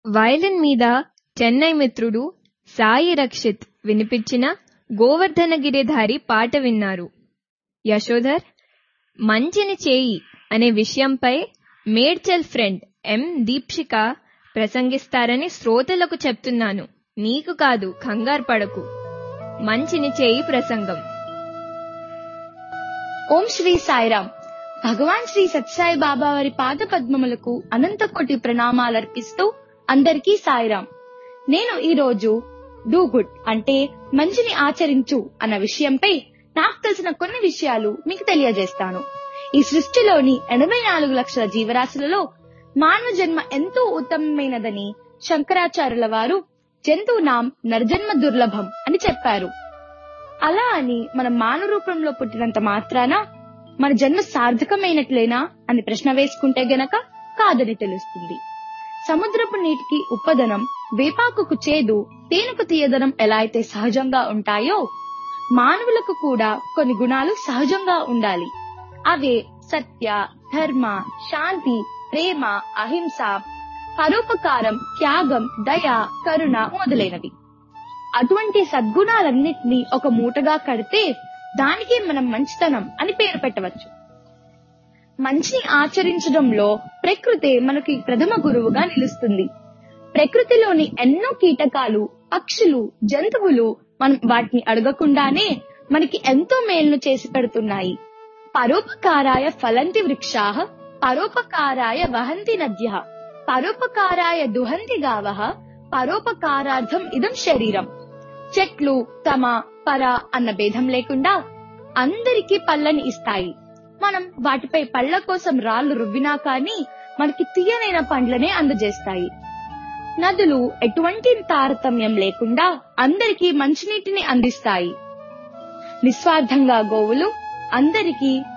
violin మీద చెన్నై మిత్రుడు సాయి రక్షిత్ వినిపించిన గోవర్ధనగిరిధారి పాట విన్నారు యశోధర్ మంచిని చేయి అనే విషయంపై మేడ్చల్ ఫ్రెండ్ ఎం దీప్షిక ప్రసంగిస్తారని శ్రోతలకు చెప్తున్నాను నీకు కాదు కంగారు పడకు మంచిని చేయి ప్రసంగం ఓం శ్రీ సాయిరామ్ భగవాన్ శ్రీ సత్సాయి బాబా వారి పాద పద్మములకు అనంత కోటి ప్రణామాలర్పిస్తూ అందరికీ సాయిరామ్ నేను ఈ రోజు డూ గుడ్ అంటే మంచిని ఆచరించు అన్న విషయంపై నాకు తెలిసిన కొన్ని విషయాలు మీకు తెలియజేస్తాను ఈ సృష్టిలోని ఎనభై నాలుగు లక్షల జీవరాశులలో మానవ జన్మ ఎంతో ఉత్తమమైనదని శంకరాచార్యుల వారు జంతువునాం నరజన్మ దుర్లభం అని చెప్పారు అలా అని మనం మానవ రూపంలో పుట్టినంత మాత్రాన మన జన్మ సార్థకమైనట్లేనా అని ప్రశ్న వేసుకుంటే గనక కాదని తెలుస్తుంది సముద్రపు నీటికి ఉప్పదనం వేపాకుకు చేదు తేనెకు తీయదనం ఎలా అయితే సహజంగా ఉంటాయో మానవులకు కూడా కొన్ని గుణాలు సహజంగా ఉండాలి అవే సత్య ధర్మ శాంతి ప్రేమ అహింస పరోపకారం త్యాగం దయ కరుణ మొదలైనవి అటువంటి సద్గుణాలన్నిటినీ ఒక మూటగా కడితే దానికి మనం మంచితనం అని పేరు పెట్టవచ్చు మంచిని ఆచరించడంలో ప్రకృతి మనకి ప్రథమ గురువుగా నిలుస్తుంది ప్రకృతిలోని ఎన్నో కీటకాలు పక్షులు జంతువులు మనం వాటిని అడగకుండానే మనకి ఎంతో మేలును చేసి పెడుతున్నాయి పరోపకారాయ ఫలంతి వృక్షా పరోపకారాయ వహంతి నద్య పరోపకారాయ దుహంతి గావ పరోపకారార్థం ఇదం శరీరం చెట్లు తమ పర అన్న భేదం లేకుండా అందరికీ పళ్ళని ఇస్తాయి మనం వాటిపై పళ్ళ కోసం రాళ్లు రువ్వినా కానీ మనకి తీయనైన పండ్లనే అందజేస్తాయి నదులు ఎటువంటి తారతమ్యం లేకుండా అందరికీ మంచినీటిని అందిస్తాయి నిస్వార్థంగా గోవులు అందరికీ